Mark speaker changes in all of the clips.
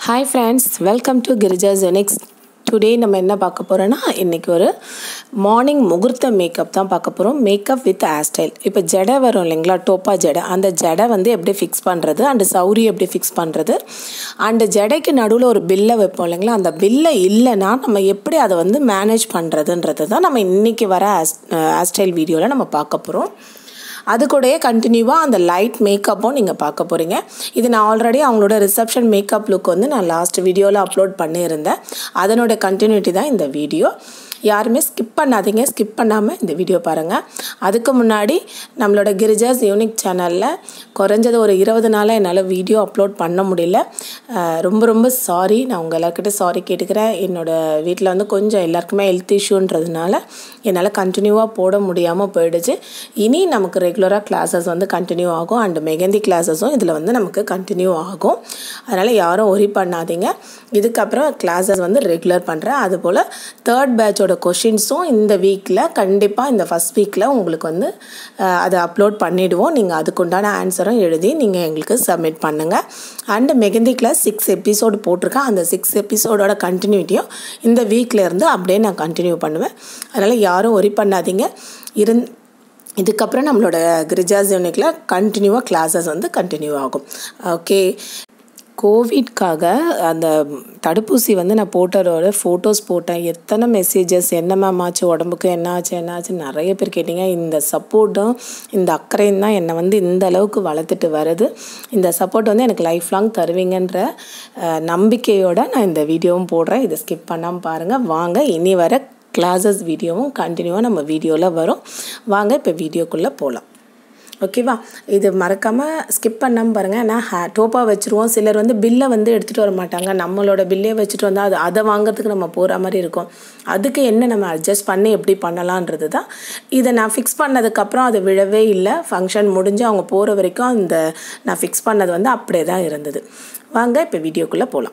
Speaker 1: hi friends welcome to Girija ஜெனிக்ஸ் today நம்ம என்ன பார்க்க போகிறோன்னா இன்றைக்கி ஒரு மார்னிங் முகூர்த்த மேக்கப் தான் பார்க்க போகிறோம் மேக்கப் வித் ஹேர் ஸ்டைல் இப்போ ஜடை வரும் இல்லைங்களா டோப்பா ஜடை அந்த ஜடை வந்து எப்படி ஃபிக்ஸ் பண்ணுறது அண்டு சௌரி எப்படி ஃபிக்ஸ் பண்ணுறது அண்டு ஜடைக்கு நடுவில் ஒரு பில்லை வைப்போம் இல்லைங்களா அந்த பில்லை இல்லைன்னா நம்ம எப்படி அதை வந்து மேனேஜ் பண்ணுறதுன்றது தான் நம்ம இன்றைக்கி வர ஹேர் ஸ்டைல் வீடியோவில் நம்ம பார்க்க போகிறோம் அது கூடயே கண்டினியூவாக அந்த லைட் மேக்கப்பும் நீங்கள் பார்க்க போகிறீங்க இது நான் ஆல்ரெடி அவங்களோட ரிசப்ஷன் மேக்கப் லுக் வந்து நான் லாஸ்ட் வீடியோவில் அப்லோட் பண்ணியிருந்தேன் அதனோட கண்டினியூட்டி தான் இந்த வீடியோ யாருமே ஸ்கிப் பண்ணாதீங்க ஸ்கிப் பண்ணாமல் இந்த வீடியோ பாருங்கள் அதுக்கு முன்னாடி நம்மளோட கிரிஜாஸ் யூனிக் சேனலில் குறைஞ்சது ஒரு இருபது நாளாக என்னால் வீடியோ அப்லோட் பண்ண முடியல ரொம்ப ரொம்ப சாரி நான் உங்கள் எல்லாருக்கிட்ட சாரி கேட்டுக்கிறேன் என்னோடய வீட்டில் வந்து கொஞ்சம் எல்லாருக்குமே ஹெல்த் இஷ்யூன்றதுனால என்னால் கண்டினியூவாக போட முடியாமல் போயிடுச்சு இனி நமக்கு ரெகுலராக கிளாஸஸ் வந்து கண்டினியூ ஆகும் அண்டு மெகந்தி கிளாஸஸும் இதில் வந்து நமக்கு கண்டினியூ ஆகும் அதனால் யாரும் ஒரி பண்ணாதீங்க இதுக்கப்புறம் கிளாஸஸ் வந்து ரெகுலர் பண்ணுறேன் அதுபோல் தேர்ட் பேட்சோட கொஷின்ஸும் இந்த வீக்கில் கண்டிப்பாக இந்த ஃபஸ்ட் வீக்கில் உங்களுக்கு வந்து அதை அப்லோட் பண்ணிவிடுவோம் நீங்கள் அதுக்குண்டான ஆன்சரும் எழுதி நீங்கள் எங்களுக்கு சப்மிட் பண்ணுங்கள் and mehndi class six episode போட்டிருக்கேன் அந்த சிக்ஸ் எபிசோடோட கண்டினியூட்டியும் இந்த வீக்லேருந்து அப்படியே நான் கண்டினியூ பண்ணுவேன் அதனால் யாரும் ஒரி பண்ணாதீங்க இருந் இதுக்கப்புறம் நம்மளோட கிரிஜாஸ் யூனிக்கில் கண்டினியூவாக கிளாஸஸ் வந்து கண்டினியூ ஆகும் ஓகே கோவிட்காக அந்த தடுப்பூசி வந்து நான் போட்டதோட ஃபோட்டோஸ் போட்டேன் எத்தனை மெசேஜஸ் என்ன மேம் ஆச்சு உடம்புக்கு என்ன ஆச்சு என்ன ஆச்சு நிறைய பேர் கேட்டிங்க இந்த சப்போர்ட்டும் இந்த அக்கறையும் தான் என்னை வந்து இந்த அளவுக்கு வளர்த்துட்டு வருது இந்த சப்போர்ட் வந்து எனக்கு லைஃப் லாங் தருவீங்கன்ற நம்பிக்கையோடு நான் இந்த வீடியோவும் போடுறேன் இதை ஸ்கிப் பண்ணாமல் பாருங்கள் வாங்க இனி வர கிளாஸஸ் வீடியோவும் கண்டினியூவாக நம்ம வீடியோவில் வரும் வாங்க இப்போ வீடியோக்குள்ளே போகலாம் ஓகேவா இது மறக்காமல் ஸ்கிப் பண்ணாமல் பாருங்கள் ஏன்னா ஹே டோப்பாக வச்சுருவோம் சிலர் வந்து பில்லை வந்து எடுத்துகிட்டு வர மாட்டாங்க நம்மளோட பில்லே வச்சுட்டு வந்தால் அது அதை வாங்குறதுக்கு நம்ம போகிற மாதிரி இருக்கும் அதுக்கு என்ன நம்ம அட்ஜஸ்ட் பண்ணி எப்படி பண்ணலான்றது தான் இதை நான் ஃபிக்ஸ் பண்ணதுக்கப்புறம் அது விழவே இல்லை ஃபங்க்ஷன் முடிஞ்சு அவங்க போகிற வரைக்கும் அந்த நான் ஃபிக்ஸ் பண்ணது வந்து அப்படியே தான் இருந்தது வாங்க இப்போ வீடியோக்குள்ளே போகலாம்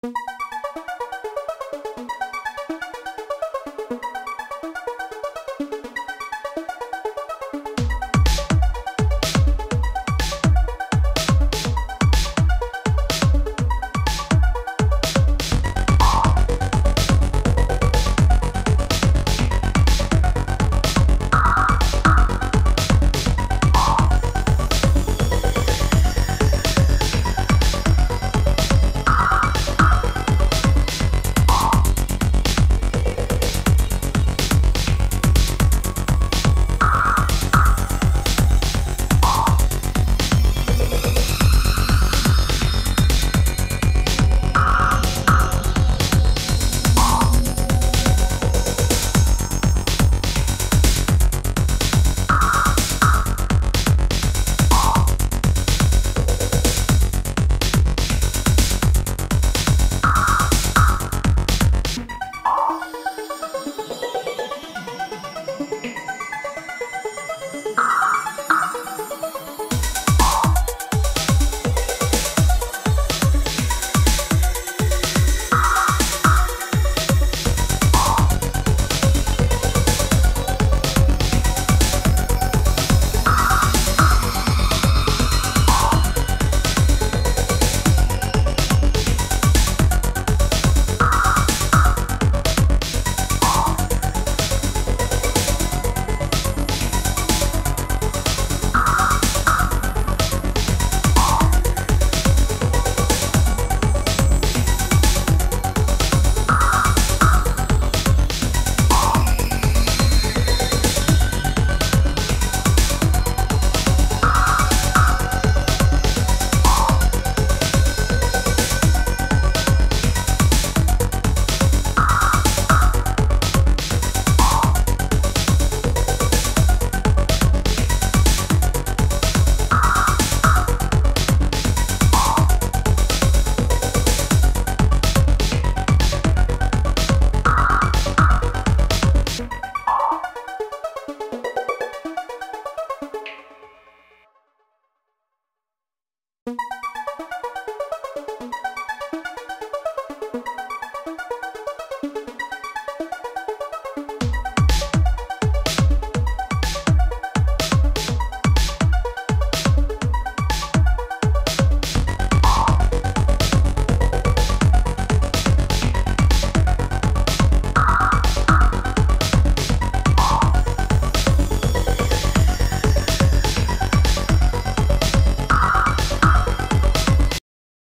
Speaker 2: you